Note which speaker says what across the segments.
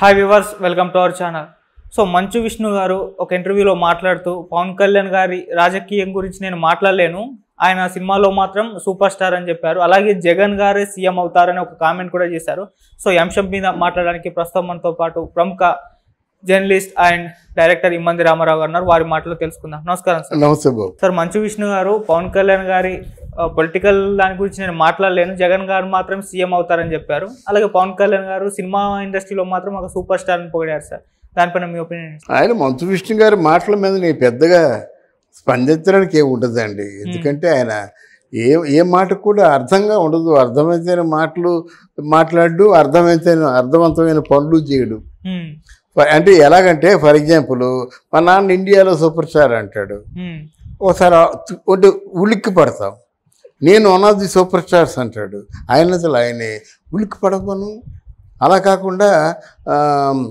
Speaker 1: Hi viewers welcome to our channel so Manchu Vishnu గారు ఒక ఇంటర్వ్యూలో మాట్లాడుతూ పవన్ కళ్యాణ్ గారి రాజకీయం గురించి నేను మాట్లాడలేను ఆయన సినిమాలో మాత్రం సూపర్ స్టార్ అని చెప్పారు అలాగే జగన్ గారే సీఎం అవుతారని ఒక కామెంట్ కూడా చేశారు సో ఈ అంశం మీద మాట్లాడడానికి ప్రస్తుతం మనతో పాటు ప్రముఖ journalist and director Immandi Ramarao garu ఉన్నారు వారి మాటలు తెలుసుకుందాం నమస్కారం సార్
Speaker 2: నమస్తే బాబు
Speaker 1: సార్ మంచు విష్ణు గారు పవన్ కళ్యాణ్ గారి పొలిటికల్ దాని గురించి నేను మాట్లాడలేను జగన్ గారు మాత్రం సీఎం అవుతారని చెప్పారు అలాగే పవన్ కళ్యాణ్ గారు సినిమా ఇండస్ట్రీలో మాత్రం ఒక సూపర్ స్టార్ అని పొగిడారు సార్ దానిపైన మీ ఒపీనియన్
Speaker 2: ఆయన మంచు విష్ణు గారి మాటల మీద నేను పెద్దగా స్పందించడానికి ఏమి ఉండదండి ఎందుకంటే ఆయన ఏ ఏ మాట కూడా అర్థంగా ఉండదు అర్థమైతే మాటలు మాట్లాడు అర్థమైతే అర్థవంతమైన పనులు చేయడు ఫ- అంటే ఎలాగంటే ఫర్ ఎగ్జాంపుల్ మా నాన్న ఇండియాలో సూపర్ స్టార్ అంటాడు ఒకసారి ఆ- అంటే ఉలిక్కి పడతాం నేను one of the superstars అంటాడు ఆయన అసలు ఆయనే ఉలిక్కి పడపను అలా కాకుండా ఆమ్,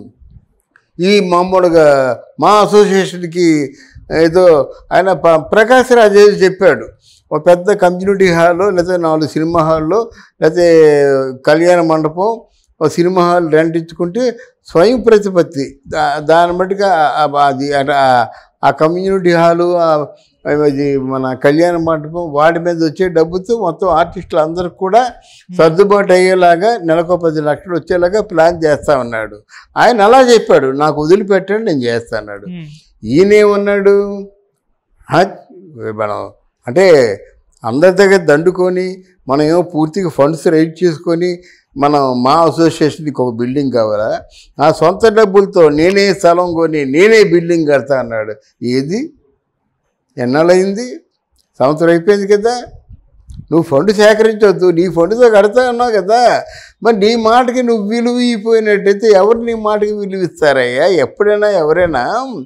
Speaker 2: ఈ మామూలుగా మా అసోసియేషన్కి ఏదో ఆయన ప- ప్రకాశ్ రాజ్ ఏదో చెప్పాడు ఒక పెద్ద కమ్యూనిటీ హాల్లో లేకపోతే నాలుగు సినిమా హాల్లో లేకపోతే కళ్యాణ మండపం ఒక సినిమా హాల్ రెంట్ ఇచ్చుకుంటే స్వయం ప్రతిపత్తి దా దాన్ని బట్టిగా ఆ- ఆ- అది అట- ఆ- ఆ కమ్యూనిటీ హాలు ఆ- అది మన కళ్యాణ మండపం వాటి మీద వచ్చే డబ్బుతో మొత్తం ఆర్టిస్టులు అందరికి కూడా సర్దుబాటు అయ్యేలాగా నెలకు పది లక్షలు వచ్చేలాగా ప్లాన్ చేస్తా ఉన్నాడు ఆయన అలా చెప్పాడు నాకు వదిలిపెట్టండి నేను చేస్తాన్నాడు ఈయనేమన్నాడు "హ, మనం అంటే అందరి దగ్గర దండుకొని మనం ఏమో పూర్తిగా ఫండ్స్ రైట్ చేసుకొని మనం మా అసోసియేషన్కి ఒక బిల్డింగ్ కావాలా నా సొంత డబ్బులతో నేనే స్థలం కొని నేనే బిల్డింగ్ కడతా అన్నాడు ఏది ఎన్నాళ్ళయింది సంవత్సరం అయిపోయింది కదా నువ్వు ఫండ్ సేకరించవద్దు నీ ఫండ్తో కడతా అన్నావు కదా మరి నీ మాటకి నువ్వు విలువ ఇపోయినట్టయితే ఎవరు నీ మాటకి విలువ ఇస్తారయ్యా ఎప్పుడైనా ఎవరైనా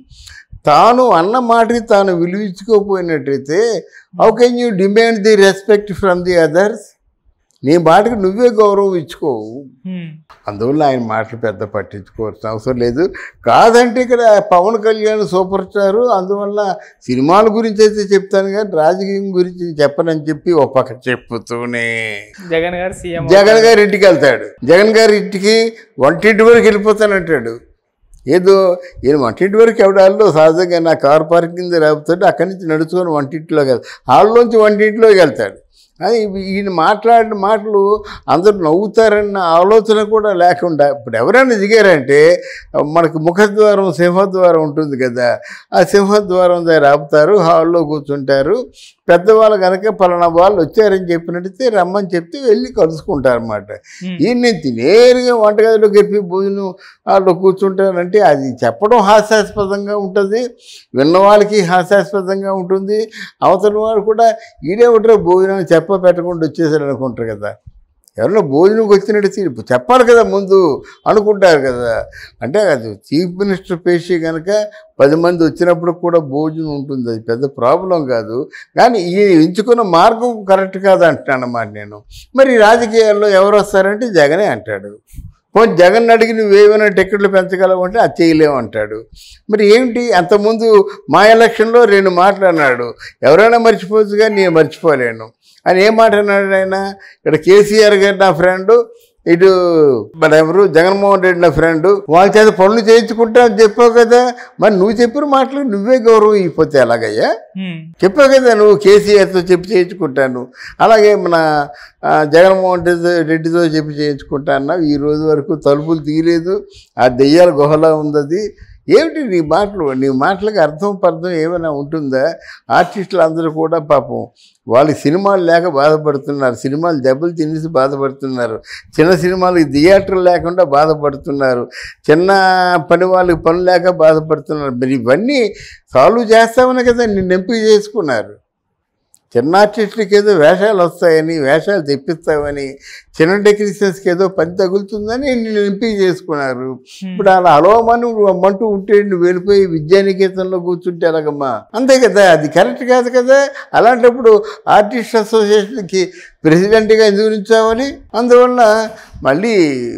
Speaker 2: తాను అన్న మాటకి తాను విలువ ఇచ్చుకోపోయినట్టయితే how can you demand the respect from the others నీ మాటకి నువ్వే గౌరవం ఇచ్చుకోవు అందువల్ల ఆయన మాటలు పెద్ద పట్టించుకోవాల్సిన అవసరం లేదు కాదంటే ఇక్కడ పవన్ కళ్యాణ్ సూపర్ స్టారు అందువల్ల సినిమాల గురించి అయితే చెప్తాను కానీ రాజకీయం గురించి చెప్పనని చెప్పి ఒక పక్క చెప్పుతూనే
Speaker 1: జగన్ గారు సీఎం
Speaker 2: జగన్ గారి ఇంటికి వెళ్తాడు జగన్ గారి ఇంటికి వంటింటి వరకు వెళ్ళిపోతానంటాడు ఏదో ఈయన వంటింటి వరకు ఎవడాల్లో సహజంగా నా కార్ పార్కింగ్ రాబోతుంటే అక్కడి నుంచి నడుచుకొని వంటింట్లోకి వెళ్తాడు హాల్లోంచి వంటింట్లోకి వెళ్తాడు అది ఈయన మాట్లాడిన మాటలు అందరూ నవ్వుతారన్న ఆలోచన కూడా లేకుండా ఇప్పుడు ఎవరైనా దిగారంటే మనకు ముఖద్వారం సింహద్వారం ఉంటుంది కదా ఆ సింహద్వారం దగ్గర ఆపుతారు హాల్లో కూర్చుంటారు పెద్దవాళ్ళు కనుక పలానా వాళ్ళు వచ్చారని చెప్పినట్టయితే రమ్మని చెప్తే వెళ్ళి కలుసుకుంటారు అనమాట ఈయన్ని నేరుగా వంటగదిలోకి ఎప్పి భోజనం వాళ్ళు కూర్చుంటారంటే అది చెప్పడం హాస్యాస్పదంగా ఉంటుంది విన్నవాళ్ళకి హాస్యాస్పదంగా ఉంటుంది అవతల వారు కూడా ఈడే ఉంటారు భోజనం చెప్ప పెట్టకుండా వచ్చేసారు అనుకుంటారు కదా ఎవరైనా భోజనంకి వచ్చినట్టు చెప్పాలి కదా ముందు అనుకుంటారు కదా అంటే అది చీఫ్ మినిస్టర్ పేషి కనుక పది మంది వచ్చినప్పుడు కూడా భోజనం ఉంటుంది అది పెద్ద ప్రాబ్లం కాదు కానీ ఈ ఎంచుకున్న మార్గం కరెక్ట్ కాదు అంటున్నాను అన్నమాట నేను మరి రాజకీయాల్లో ఎవరు వస్తారంటే జగనే అంటాడు పోనీ జగన్ అడిగి నువ్వేమైనా టికెట్లు పెంచగలవు అంటే అది చేయలేవు అంటాడు మరి ఏమిటి అంతకుముందు మా ఎలక్షన్లో రెండు మాటలు అన్నాడు ఎవరైనా మర్చిపోవచ్చు కానీ నేను మర్చిపోలేను ఆయన ఏం మాట అన్నాడు ఆయన ఇక్కడ కేసీఆర్ గారు నా ఫ్రెండ్ ఇటు మన ఎవరు జగన్మోహన్ రెడ్డి నా ఫ్రెండ్ వాళ్ళ చేత పనులు చేయించుకుంటా అని చెప్పావు కదా మరి నువ్వు చెప్పిన మాటలు నువ్వే గౌరవం ఇవ్వకపోతే ఎలాగయ్యా చెప్పావు కదా నువ్వు కేసీఆర్తో చెప్పి చేయించుకుంటాను అలాగే మన ఆ, జగన్మోహన్ రెడ్డి రెడ్డితో చెప్పి చేయించుకుంటా అన్నావు ఈ రోజు వరకు తలుపులు తీయలేదు ఆ దెయ్యాల గుహలా ఉంది అది ఏమిటి నీ మాటలు నీ మాటలకు అర్థం పర్థం ఏమైనా ఉంటుందా ఆర్టిస్టులు అందరూ కూడా పాపం వాళ్ళు సినిమాలు లేక బాధపడుతున్నారు సినిమాలు దెబ్బలు తినేసి బాధపడుతున్నారు చిన్న సినిమాలకి థియేటర్ లేకుండా బాధపడుతున్నారు చిన్న పని వాళ్ళకి పని లేక బాధపడుతున్నారు మరి ఇవన్నీ సాల్వ్ చేస్తామని కదా నిన్ను ఎంపిక చేసుకున్నారు చిన్న ఆర్టిస్టులకి ఏదో వేషాలు వస్తాయని వేషాలు తెప్పిస్తామని చిన్న టెక్నీషియన్స్కి ఏదో పని తగులుతుందని నేను ఎంపిక చేసుకున్నారు ఇప్పుడు అలా అలవమని రమ్మంటూ ఉంటే నువ్వు వెళ్ళిపోయి విద్యానికేతన్లో కూర్చుంటే ఎలాగమ్మా అంతే కదా అది కరెక్ట్ కాదు కదా అలాంటప్పుడు ఆర్టిస్ట్ అసోసియేషన్కి ప్రెసిడెంట్గా ఎందుకు నిల్చోవాలి అందువల్ల మళ్ళీ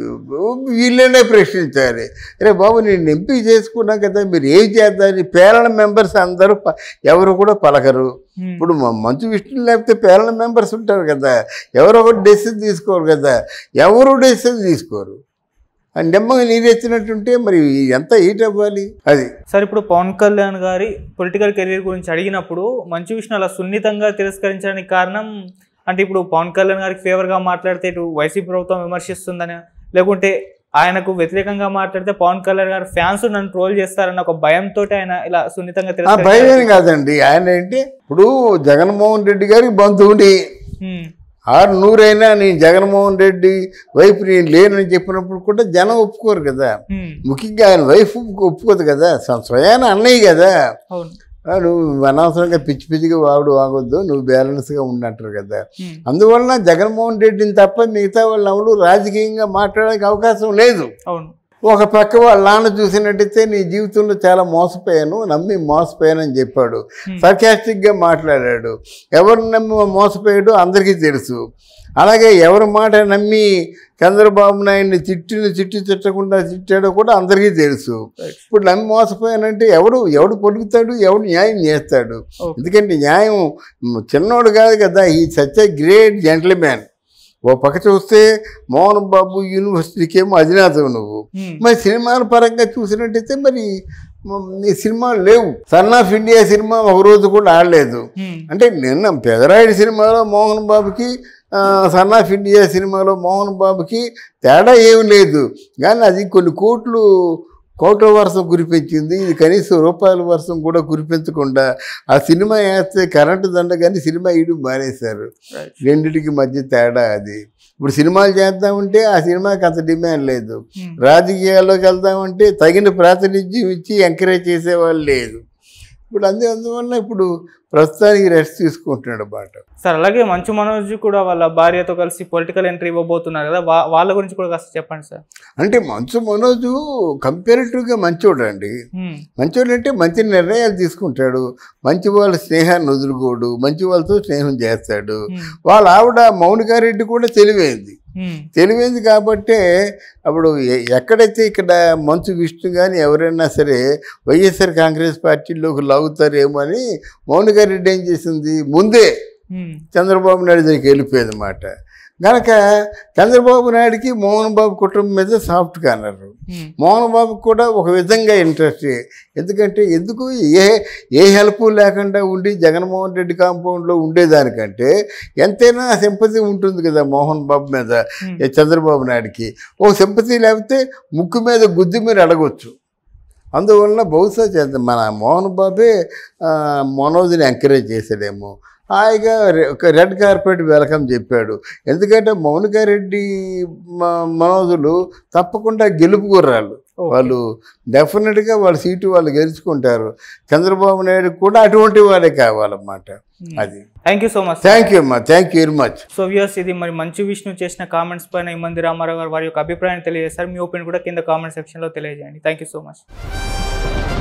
Speaker 2: వీళ్ళనే ప్రశ్నించాలి అరే బాబు నేను ఎంపిక చేసుకున్నా కదా మీరు ఏం చేద్దామని పేరణ మెంబర్స్ అందరూ ప- ఎవరు కూడా పలకరు ఇప్పుడు మ- మంచు విష్ణు లేకపోతే పేరణ మెంబర్స్ ఉంటారు కదా ఎవరో ఒకటి డెసిషన్ తీసుకోరు కదా ఎవరు డెసిషన్ తీసుకోరు నెమ్మగా నీరెత్తినట్టుంటే మరి ఎంత హీట్ అవ్వాలి అది
Speaker 1: సార్ ఇప్పుడు పవన్ కళ్యాణ్ గారి పొలిటికల్ కెరీర్ గురించి అడిగినప్పుడు మంచు విష్ణు అలా సున్నితంగా తిరస్కరించడానికి కారణం అంటే ఇప్పుడు పవన్ కళ్యాణ్ గారికి ఫేవర్గా మాట్లాడితే ఇటు వైసీపీ ప్రభుత్వం విమర్శిస్తుందని లేకుంటే ఆయనకు వ్యతిరేకంగా మాట్లాడితే పవన్ కళ్యాణ్ గారి ఫ్యాన్స్ నన్ను ట్రోల్ చేస్తారన్న ఒక భయంతో ఆయన ఇలా సున్నితంగా
Speaker 2: ఆ
Speaker 1: తిరస్కరించారు
Speaker 2: భయం కాదండి ఆయన ఏంటి ఇప్పుడు జగన్మోహన్ రెడ్డి గారికి బంధువుని
Speaker 1: ఉమ్,
Speaker 2: ఆరు నూరైనా నేను జగన్మోహన్ రెడ్డి వైఫ్ నేను లేనని చెప్పినప్పుడు కూడా జనం ఒప్పుకోరు కదా
Speaker 1: ఉమ్,
Speaker 2: ముఖ్యంగా ఆయన వైఫ్ ఒప్పుకోదు కదా స్వ- స్వయాన అన్నయ్య కదా
Speaker 1: అవును
Speaker 2: ఆ, నువ్వు అనవసరంగా పిచ్చి పిచ్చిగా వాడు ఆగొద్దు నువ్వు బ్యాలెన్స్గా ఉన్నట్టు కదా
Speaker 1: ఉమ్,
Speaker 2: అందువలన జగన్మోహన్ రెడ్డిని తప్ప మిగతా వాళ్ళు ఎవరు రాజకీయంగా మాట్లాడడానికి అవకాశం లేదు
Speaker 1: అవును
Speaker 2: ఒక పక్క వాళ్ళ నాన్న చూసినట్టయితే నీ జీవితంలో చాలా మోసపోయాను నమ్మి మోసపోయానని చెప్పాడు
Speaker 1: Hmm.
Speaker 2: సర్కాస్టిక్గా మాట్లాడాడు ఎవరు నమ్మి మోసపోయాడో అందరికీ తెలుసు అలాగే ఎవరి మాట నమ్మి చంద్రబాబు నాయుడిని తిట్టిని తిట్టి తిట్టకుండా తిట్టాడో కూడా అందరికీ తెలుసు
Speaker 1: Right.
Speaker 2: ఇప్పుడు నమ్మి మోసపోయానంటే ఎవడు ఎవడు పొలుగుతాడు ఎవడు న్యాయం చేస్తాడు
Speaker 1: Okay.
Speaker 2: ఎందుకంటే న్యాయం మ్, చిన్నోడు కాదు కదా ఈ సచ్ ఎ గ్రేట్ జెంట్లమ్యాన్ ఓ పక్క చూస్తే మోహన్ బాబు యూనివర్సిటీకి ఏమో అధినేతవు నువ్వు
Speaker 1: ఉమ్,
Speaker 2: మరి సినిమాల పరంగా చూసినట్టయితే మరి మ- నీ సినిమాలు లేవు సన్ ఆఫ్ ఇండియా సినిమా ఒక రోజు కూడా ఆడలేదు
Speaker 1: ఉమ్,
Speaker 2: అంటే నిన్న పెదరాయుడు సినిమాలో మోహన్ బాబుకి ఆ, సన్ ఆఫ్ ఇండియా సినిమాలో మోహన్ బాబుకి తేడా ఏమి లేదు కానీ అది కొన్ని కోట్లు కోట్ల వర్షం కురిపించింది ఇది కనీసం రూపాయల వర్షం కూడా కురిపించకుండా ఆ సినిమా వేస్తే కరెంటు దండ కానీ సినిమా ఇయడం మానేశారు
Speaker 1: right.
Speaker 2: రెండిటికి మధ్య తేడా అది ఇప్పుడు సినిమాలు చేద్దామంటే ఆ సినిమాకి అంత డిమాండ్ లేదు
Speaker 1: ఉమ్,
Speaker 2: రాజకీయాల్లోకి వెళ్దామంటే తగిన ప్రాతినిధ్యం ఇచ్చి ఎంకరేజ్ చేసేవాళ్ళు లేదు ఇప్పుడు అందు అందువల్ల ఇప్పుడు ప్రస్తుతానికి రెస్ట్ తీసుకుంటున్నాడు బాట
Speaker 1: సార్ అలాగే మంచు మనోజ్ కూడా వాళ్ళ భార్యతో కలిసి పొలిటికల్ ఎంట్రీ ఇవ్వబోతున్నారు కదా వా- వాళ్ళ గురించి కూడా కాస్త చెప్పండి సార్
Speaker 2: అంటే మంచు మనోజు కంపారిటివ్గా మంచోడు అండి
Speaker 1: ఉమ్,
Speaker 2: మంచోడు అంటే మంచి నిర్ణయాలు తీసుకుంటాడు మంచి వాళ్ళ స్నేహాన్ని వదులుకోడు మంచి వాళ్ళతో స్నేహం చేస్తాడు
Speaker 1: ఉమ్,
Speaker 2: వాళ్ళ ఆవిడ మౌనికారెడ్డి కూడా తెలివైంది
Speaker 1: ఉమ్,
Speaker 2: తెలివైంది కాబట్టే అప్పుడు ఎ- ఎక్కడైతే ఇక్కడ మంచు విష్ణు కానీ ఎవరైనా సరే వైఎస్ఆర్ కాంగ్రెస్ పార్టీలోకి లాగుతారేమో అని మౌనికారెడ్డి ఏం చేసింది ముందే
Speaker 1: ఉమ్,
Speaker 2: చంద్రబాబు నాయుడు దగ్గరికి వెళ్ళిపోయేది అన్నమాట కనుక చంద్రబాబు నాయుడికి మోహన్ బాబు కుటుంబం మీద సాఫ్ట్ కార్నర్
Speaker 1: ఉమ్,
Speaker 2: మోహన్ బాబుకి కూడా ఒక విధంగా ఇంట్రెస్ట్ ఎందుకంటే ఎందుకు ఏ ఏ హెల్ప్ లేకుండా ఉండి జగన్మోహన్ రెడ్డి కాంపౌండ్లో ఉండేదానికంటే ఎంతైనా సింపతి ఉంటుంది కదా మోహన్ బాబు మీద
Speaker 1: ఉమ్,
Speaker 2: ఏ చంద్రబాబు నాయుడికి ఓ సింపతి లేకపోతే ముక్కు మీద గుద్ది మీరు అడగొచ్చు అందువలన బహుశా చేద్దాం మన మోహన్ బాబే ఆ, మనోజ్ని ఎంకరేజ్ చేశాడేమో హాయిగా రె- ఒక రెడ్ కార్పెట్ వెల్కమ్ చెప్పాడు ఎందుకంటే మౌనికారెడ్డి మ- మనోజులు తప్పకుండా గెలుపు గుర్రాలు
Speaker 1: ఓకే.
Speaker 2: వాళ్ళు డెఫినెట్గా వాళ్ళ సీటు వాళ్ళు గెలుచుకుంటారు చంద్రబాబు నాయుడు కూడా అటువంటి వాడే కావాలన్నమాట
Speaker 1: ఉమ్.
Speaker 2: అది
Speaker 1: thank you so much
Speaker 2: thank you అమ్మా thank you very much
Speaker 1: so views ఇది మరి మంచు విష్ణు చేసిన కామెంట్స్ పైన ఈ మంది రామారావు గారు వారి యొక్క అభిప్రాయం తెలియజేస్తారు మీ ఒపీనియన్ కూడా కింద కామెంట్ సెక్షన్లో తెలియజేయండి థ్యాంక్ యూ సో మచ్